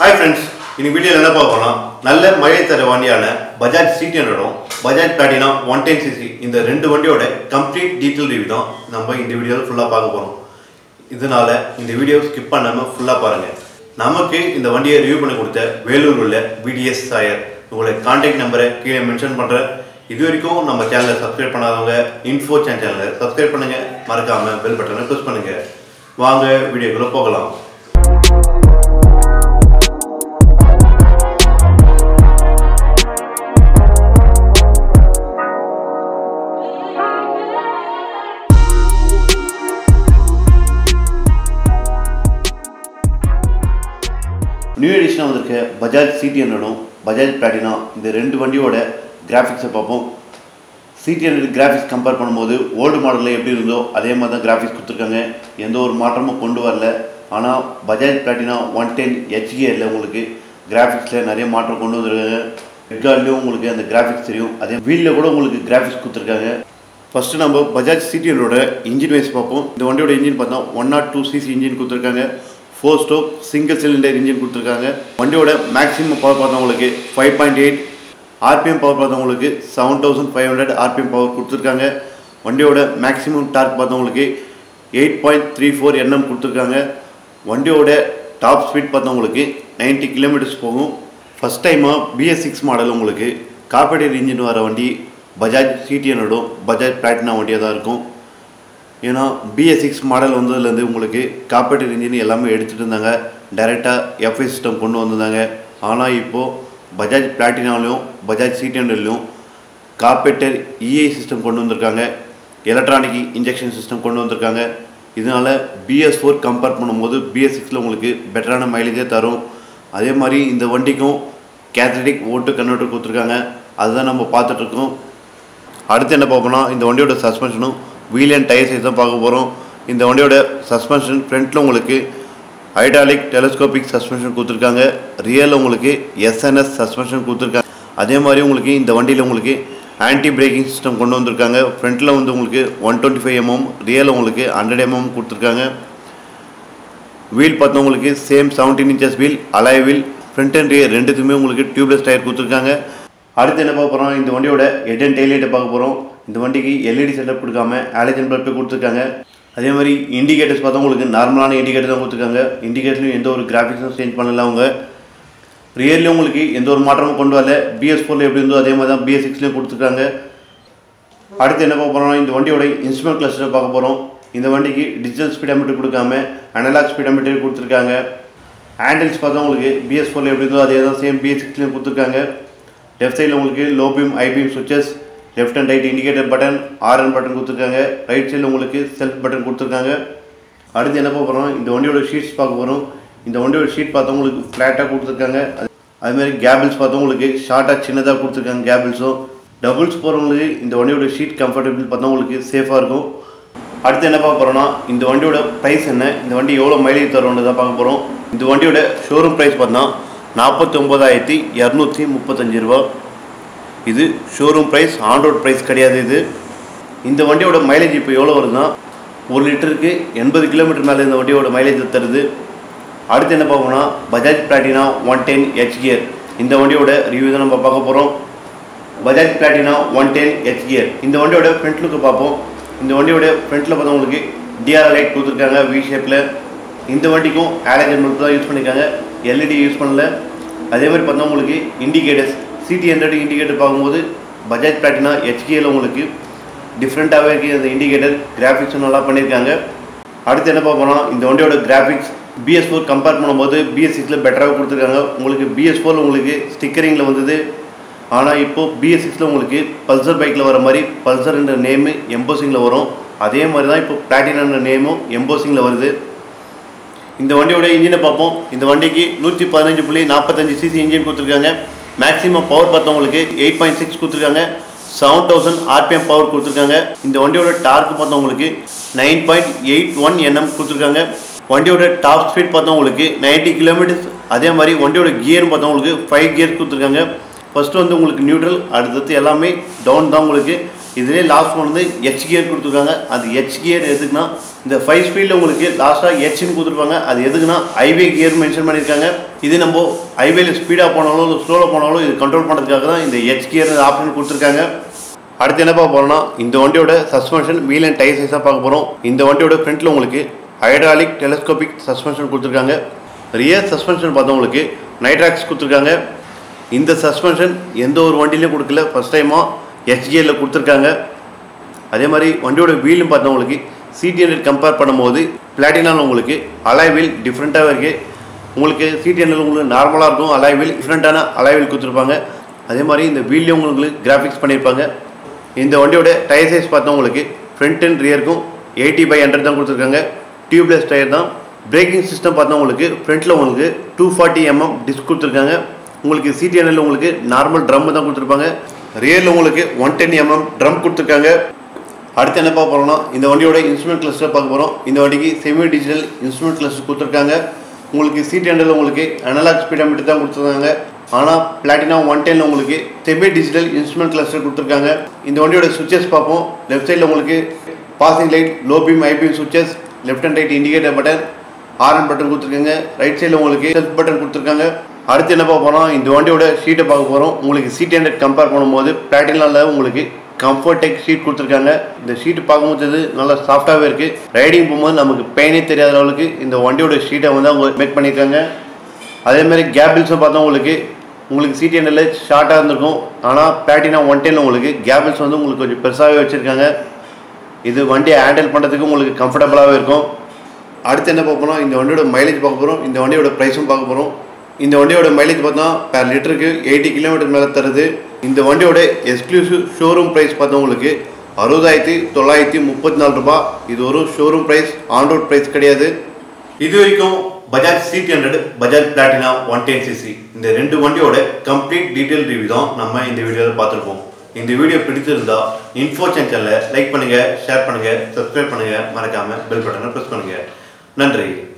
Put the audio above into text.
hi friends இன்னைக்கு வீடியோவில் என்ன பார்க்க போறோம் நல்ல மழை தர வண்டியான பஜாஜ் சிடிஎனோடும் Bajaj Platina one ten CC இந்த ரெண்டு வண்டியோட கம்ப்ளீட் டீட்டெயில் ரிவ்யூ தான் நம்ம இந்த வீடியோவில் ஃபுல்லாக பார்க்க போகிறோம் இதனால இந்த வீடியோ ஸ்கிப் பண்ணாமல் ஃபுல்லாக பாருங்கள் நமக்கு இந்த வண்டியை ரிவ்யூ பண்ணி கொடுத்த வேலூர் உள்ள பிடிஎஸ் சாயர் உங்களை கான்டாக்ட் நம்பரை கீழே மென்ஷன் பண்ணுறேன் இது வரைக்கும் நம்ம சேனலை சப்ஸ்கிரைப் பண்ணாதவங்க இன்ஃபோ சேனலை சப்ஸ்கிரைப் பண்ணுங்க மறக்காம பெல் பட்டனை ப்ரெஸ் பண்ணுங்க வாங்க வீடியோக்குள்ள போகலாம் நியூ எடிஷனாக வந்திருக்க பஜாஜ் சிடிஎன்னோடும் பஜாஜ் பிளாட்டினா இந்த ரெண்டு வண்டியோட கிராஃபிக்ஸை பார்ப்போம் சிடிஎன் கிராஃபிக்ஸ் கம்பேர் பண்ணும்போது ஓல்டு மாடலில் எப்படி இருந்தோ அதே மாதிரி தான் கிராஃபிக்ஸ் கொடுத்துருக்காங்க எந்த ஒரு மாற்றமும் கொண்டு வரல ஆனால் பஜாஜ் பிளாட்டினா ஒன் டென் ஹெச்கியரில் உங்களுக்கு கிராஃபிக்ஸில் நிறைய மாற்றம் கொண்டு வந்திருக்காங்க ரெட்கார்ட்லேயும் உங்களுக்கு அந்த கிராஃபிக்ஸ் தெரியும் அதே வீலில் கூட உங்களுக்கு கிராஃபிக்ஸ் கொடுத்துருக்காங்க ஃபஸ்ட்டு நம்ம பஜாஜ் சிடிஎனோட இன்ஜின் வைஸ் பார்ப்போம் இந்த வண்டியோட இன்ஜின் பார்த்தா one nought two CC engine கொடுத்துருக்காங்க four stroke single cylinder engine கொடுத்துருக்காங்க வண்டியோட மேக்ஸிமம் பவர் பார்த்தா உங்களுக்கு five point eight RPM power பார்த்தவங்களுக்கு seven thousand five hundred RPM power கொடுத்துருக்காங்க வண்டியோட மேக்ஸிமம் டார்க் பார்த்தவங்களுக்கு eight point three four NM கொடுத்துருக்காங்க வண்டியோட டாப் ஸ்பீட் பார்த்தவங்களுக்கு 90 கிலோமீட்டர்ஸ் போகும் ஃபஸ்ட் டைமாக பிஎஸ் சிக்ஸ் மாடல் உங்களுக்கு கார்பரேட்டர் இன்ஜின் வர வண்டி பஜாஜ் சிடிஎனோடும் பஜாஜ் பிளாட்டினா வண்டியாக தான் இருக்கும் ஏன்னா பிஎஸ் சிக்ஸ் மாடல் வந்ததுலேருந்து உங்களுக்கு கார்பரேட்டர் இன்ஜின் எல்லாமே எடுத்துகிட்டு இருந்தாங்க டைரெக்டாக எஃப்ஐ சிஸ்டம் கொண்டு வந்திருந்தாங்க ஆனால் இப்போது பஜாஜ் பிளாட்டினாலையும் பஜாஜ் சிடிஎன்லையும் கார்பரேட்டர் இஐ சிஸ்டம் கொண்டு வந்திருக்காங்க எலக்ட்ரானிக் இன்ஜெக்ஷன் சிஸ்டம் கொண்டு வந்திருக்காங்க இதனால் பிஎஸ் ஃபோர் கம்பேர் பண்ணும்போது பிஎஸ் சிக்ஸில் உங்களுக்கு பெட்டரான மைலேஜே தரும் அதே மாதிரி இந்த வண்டிக்கும் கேத்தடிக் ஓட்டு கன்வெர்ட்டர் கொடுத்துருக்காங்க அதுதான் நம்ம பார்த்துட்ருக்கோம் அடுத்து என்ன பார்ப்போம்னா இந்த வண்டியோட சஸ்பென்ஷனும் வீல் அண்ட் டயர் சைஸ் தான் பார்க்க போகிறோம் இந்த வண்டியோட சஸ்பென்ஷன் ஃப்ரண்ட்டில் உங்களுக்கு ஹைட்ராலிக் டெலஸ்கோபிக் சஸ்பென்ஷன் கொடுத்துருக்காங்க ரியல் உங்களுக்கு எஸ்என்எஸ் சஸ்பென்ஷன் கொடுத்துருக்காங்க அதே மாதிரி உங்களுக்கு இந்த வண்டியில் உங்களுக்கு ஆன்டி பிரேக்கிங் சிஸ்டம் கொண்டு வந்திருக்காங்க ஃப்ரண்ட்டில் வந்து உங்களுக்கு one twenty five MM rear உங்களுக்கு ஹண்ட்ரட் எம்எம் கொடுத்துருக்காங்க வீல் பார்த்தவங்களுக்கு same seventeen inches wheel alloy wheel front and rear ரெண்டுத்துக்குமே உங்களுக்கு டியூப்லெஸ் டயர் கொடுத்துருக்காங்க அடுத்து என்ன பார்க்க போகிறோம் இந்த வண்டியோட ஹெட் அண்ட் டெய்லைட்டை பார்க்க போகிறோம் இந்த வண்டிக்கு எல்இடி செட்டப் கொடுக்காம ஆலஜன் பல்பே கொடுத்துருக்காங்க அதே மாதிரி இண்டிகேட்டர்ஸ் பார்த்தா உங்களுக்கு நார்மலான இண்டிகேட்டர் தான் கொடுத்துருக்காங்க இண்டிகேட்டர்லையும் எந்த ஒரு கிராஃபிக்ஸும் சேஞ்ச் பண்ணல அவங்க ரியர்லேயும் உங்களுக்கு எந்த ஒரு மாற்றமும் கொண்டு வரல பிஎஸ் ஃபோரில் எப்படி இருந்தோ அதே மாதிரி தான் பிஎஸ் சிக்ஸ்லேயும் கொடுத்துருக்காங்க அடுத்து என்ன பார்க்க போகிறோம் இந்த வண்டியோட இன்ஸ்ட்ருமெண்ட் கிளஸ்டரை பார்க்க போகிறோம் இந்த வண்டிக்கு டிஜிட்டல் ஸ்பீடாமீட்டர் கொடுக்காம அனலாக் ஸ்பீடாமீட்டர் கொடுத்துருக்காங்க ஹேண்டில்ஸ் பார்த்தா உங்களுக்கு பிஎஸ் ஃபோரில் எப்படி இருந்தோ அதே தான் சேம் பிஎஸ் சிக்ஸ்லேயும் கொடுத்துருக்காங்க லெஃப்ட் சைடில் உங்களுக்கு low beam high beam switches left and right indicator button horn button கொடுத்துருக்காங்க ரைட் சைடில் உங்களுக்கு செல்ஃப் பட்டன் கொடுத்துருக்காங்க அடுத்து என்ன பார்க்க போகிறோம் இந்த வண்டியோட ஷீட்ஸ் பார்க்க போகிறோம் இந்த வண்டியோட ஷீட் பார்த்தா உங்களுக்கு ஃப்ளாட்டாக கொடுத்துருக்காங்க அது மாதிரி கேபிள்ஸ் பார்த்தா உங்களுக்கு ஷார்ட்டாக சின்னதாக கொடுத்துருக்காங்க கேபிள்ஸும் டபுள்ஸ் போகிறவங்களுக்கு இந்த வண்டியோட ஷீட் கம்ஃபர்டபுள் பார்த்தா உங்களுக்கு சேஃபாக இருக்கும் அடுத்து என்ன பார்க்க போகிறோம்னா இந்த வண்டியோட ப்ரைஸ் என்ன இந்த வண்டி எவ்வளோ மைலேஜ் தரும்னு தான் பார்க்க போகிறோம் இந்த வண்டியோட ஷோரூம் ப்ரைஸ் பார்த்தா நாற்பத்தி ஒம்பதாயிரத்தி இரநூத்தி முப்பத்தஞ்சு ரூபா இது showroom price on road price கிடையாது இது இந்த வண்டியோட மைலேஜ் இப்போ எவ்வளோ வருதுன்னா ஒரு லிட்டருக்கு எண்பது கிலோமீட்டர் மேலே இந்த வண்டியோட மைலேஜ் தருது அடுத்து என்ன பார்ப்போம்னா Bajaj Platina one ten H gear இந்த வண்டியோட ரிவ்யூ தான் நம்ம பார்க்க போகிறோம் Bajaj Platina one ten H gear இந்த வண்டியோட ஃப்ரண்ட் லுக்கு பார்ப்போம் இந்த வண்டியோட ஃப்ரண்ட்டில் பார்த்தா உங்களுக்கு டிஆர் லைட் கொடுத்துருக்காங்க வி ஷேப்பில் இந்த வண்டிக்கும் ஆலஜன் பல்ப் தான் யூஸ் பண்ணியிருக்காங்க எல்இடி யூஸ் பண்ணல அதே மாதிரி பார்த்தா உங்களுக்கு இண்டிகேட்டர்ஸ் சிடி ஹண்ட்ரட் இண்டிகேட்டர் பார்க்கும்போது பஜாஜ் பிளாட்டினா ஹெச்கியில் உங்களுக்கு டிஃப்ரெண்ட்டாகவே இருக்குது அந்த இண்டிகேட்டர் கிராஃபிக்ஸும் நல்லா பண்ணியிருக்காங்க அடுத்து என்ன பார்ப்போம்னா இந்த வண்டியோட கிராஃபிக்ஸ் பிஎஸ் ஃபோர் கம்பேர் பண்ணும்போது பிஎஸ் சிக்ஸில் பெட்டராக கொடுத்துருக்காங்க உங்களுக்கு பிஎஸ் ஃபோரில் உங்களுக்கு ஸ்டிக்கரிங்கில் வந்தது ஆனால் இப்போது பிஎஸ் சிக்ஸில் உங்களுக்கு பல்சர் பைக்கில் வர மாதிரி பல்சர்ன்ற நேமு எம்போசிங்கில் வரும் அதே மாதிரி தான் இப்போ பிளாட்டினன்ற நேமும் எம்போசிங்கில் வருது இந்த வண்டியோட இன்ஜினை பார்ப்போம் இந்த வண்டிக்கு நூற்றி பதினஞ்சு புள்ளி நாற்பத்தஞ்சு சிசி இன்ஜின் கொடுத்துருக்காங்க மேக்ஸிமம் பவர் பார்த்தவங்களுக்கு எயிட் பாயிண்ட் சிக்ஸ் கொடுத்துருக்காங்க செவன் தௌசண்ட் ஆர்பிஎம் பவர் கொடுத்துருக்காங்க இந்த வண்டியோட டார்க் பார்த்தவங்களுக்கு nine point eight one NM கொடுத்துருக்காங்க வண்டியோட டாப் ஸ்பீட் பார்த்தவங்களுக்கு நைன்ட்டி கிலோமீட்டர்ஸ் அதே மாதிரி வண்டியோட கியர் பார்த்தவங்களுக்கு ஃபைவ் கியர்ஸ் கொடுத்துருக்காங்க ஃபஸ்ட்டு வந்து உங்களுக்கு நியூட்ரல் அடுத்தது எல்லாமே டவுன் தான் உங்களுக்கு இதுலேயே லாஸ்ட் ஒன் வந்து ஹெச் கியர் கொடுத்துருக்காங்க அது ஹெச் கியர் எதுக்குன்னா இந்த ஃபைவ் ஸ்பீடில் உங்களுக்கு லாஸ்ட்டாக ஹெச்னு கொடுத்துருப்பாங்க அது எதுக்குன்னா ஹைவே கியர் மென்ஷன் பண்ணியிருக்காங்க இது நம்ம ஹைவேல ஸ்பீடாக போனாலும் இல்லை ஸ்லோவில் போனாலும் இது கண்ட்ரோல் பண்ணுறதுக்காக தான் இந்த ஹெச் கியர் ஆப்ஷன் கொடுத்துருக்காங்க அடுத்து என்ன பார்க்க போறோம்னா இந்த வண்டியோட சஸ்பென்ஷன் வீல் அண்ட் டயர் சைஸாக பார்க்க போகிறோம் இந்த வண்டியோட ஃப்ரண்ட்டில் உங்களுக்கு ஹைட்ராலிக் டெலஸ்கோபிக் சஸ்பென்ஷன் கொடுத்துருக்காங்க ரியர் சஸ்பென்ஷன் பார்த்தவங்களுக்கு நைட்ராக்ஸ் கொடுத்துருக்காங்க இந்த சஸ்பென்ஷன் எந்த ஒரு வண்டியிலையும் கொடுக்கல ஃபஸ்ட் டைமாக ஹெச்கிஎல்ல கொடுத்துருக்காங்க அதே மாதிரி வண்டியோட வீலும் பார்த்தவங்களுக்கு சிடி ஹண்ட்ரட் கம்பேர் பண்ணும்போது பிளாட்டினால் உங்களுக்கு அலாய் வீல் டிஃப்ரெண்ட்டாகவே இருக்குது உங்களுக்கு சிடி ஹண்ட்ரட் உங்களுக்கு நார்மலாக இருக்கும் அலாய் வீல் டிஃப்ரெண்ட்டான அலாய் வீல் கொடுத்துருப்பாங்க அதே மாதிரி இந்த வீல்லையும் உங்களுக்கு கிராஃபிக்ஸ் பண்ணியிருப்பாங்க இந்த வண்டியோட டயர் சைஸ் பார்த்தவங்களுக்கு ஃப்ரண்ட் அண்ட் ரியருக்கும் எயிட்டி பை ஹண்ட்ரட் தான் கொடுத்துருக்காங்க டியூப்லெஸ் டயர் தான் பிரேக்கிங் சிஸ்டம் பார்த்தா உங்களுக்கு ஃப்ரண்ட்டில் உங்களுக்கு டூ ஃபார்ட்டி எம்எம் டிஸ்க் கொடுத்துருக்காங்க உங்களுக்கு சிடிஎன்எல் உங்களுக்கு நார்மல் ட்ரம் தான் கொடுத்துருப்பாங்க ரியரில் உங்களுக்கு ஒன் டென் எம்எம் ட்ரம் கொடுத்துருக்காங்க அடுத்து என்ன பார்க்க போகிறோம்னா இந்த வண்டியோட இன்ஸ்ட்ருமெண்ட் கிளஸ்டர் பார்க்க போகிறோம் இந்த வண்டிக்கு செமி டிஜிட்டல் இன்ஸ்ட்ருமெண்ட் கிளஸ்டர் கொடுத்துருக்காங்க உங்களுக்கு சீட் ஹேண்டில் உங்களுக்கு அனலாக் ஸ்பீடாமீட்டர் தான் கொடுத்துருக்காங்க ஆனால் பிளாட்டினா ஒன் டென்ல உங்களுக்கு செமி டிஜிட்டல் இன்ஸ்ட்ருமெண்ட் கிளஸ்டர் கொடுத்துருக்காங்க இந்த வண்டியோட சுவிச்சஸ் பார்ப்போம் லெஃப்ட் சைடில் உங்களுக்கு passing light low beam high beam switches left and right indicator button horn button கொடுத்துருக்காங்க ரைட் சைடில் உங்களுக்கு செல்ஃப் பட்டன் கொடுத்துருக்காங்க அடுத்து என்ன பார்க்க போகிறோம் இந்த வண்டியோட ஷீட்டை பார்க்க போகிறோம் உங்களுக்கு சீட் ஹண்ட்ரட் கம்பேர் பண்ணும்போது பிளாட்டினால உங்களுக்கு கம்ஃபர்ட் டெக் ஷீட் கொடுத்துருக்காங்க இந்த ஷீட்டு பார்க்கும்போது நல்லா சாஃப்டாகவே இருக்குது ரைடிங் போகும்போது நமக்கு பெயினே தெரியாத அளவுக்கு இந்த வண்டியோட ஷீட்டை வந்து அவங்க மேக் பண்ணியிருக்காங்க அதே மாதிரி கேபிள்ஸும் பார்த்தா உங்களுக்கு உங்களுக்கு சீட் ஹண்ட்ரட்ல ஷார்ட்டாக இருந்திருக்கும் ஆனால் பிளாட்டினா ஒன் டென்ல உங்களுக்கு கேபிள்ஸ் வந்து உங்களுக்கு கொஞ்சம் பெருசாகவே வச்சுருக்காங்க இது வண்டியை ஹேண்டில் பண்ணுறதுக்கு உங்களுக்கு கம்ஃபர்டபுளாகவே இருக்கும் அடுத்து என்ன பார்க்க போகிறோம் இந்த வண்டியோட மைலேஜ் பார்க்க போகிறோம் இந்த வண்டியோட ப்ரைஸும் பார்க்க போகிறோம் இந்த வண்டியோட மைலேஜ் பார்த்தா per லிட்டருக்கு எயிட்டி கிலோமீட்டர் மேலே தருது இந்த வண்டியோட எக்ஸ்க்ளூசிவ் ஷோரூம் ப்ரைஸ் பார்த்தவங்களுக்கு அறுபதாயிரத்தி தொள்ளாயிரத்தி முப்பத்தி நாலு ரூபாய் இது ஒரு showroom price on road price கிடையாது இது வரைக்கும் Bajaj CT hundred Bajaj Platina one ten CC இந்த ரெண்டு வண்டியோட கம்ப்ளீட் டீட்டெயில் ரிவ்யூ தான் நம்ம இந்த வீடியோவில் பார்த்துருப்போம் இந்த வீடியோ பிடிச்சிருந்தா இன்ஃபோ சேனலை லைக் பண்ணுங்க ஷேர் பண்ணுங்க சப்ஸ்கிரைப் பண்ணுங்க மறக்காம பெல் பட்டனை ப்ரெஸ் பண்ணுங்க நன்றி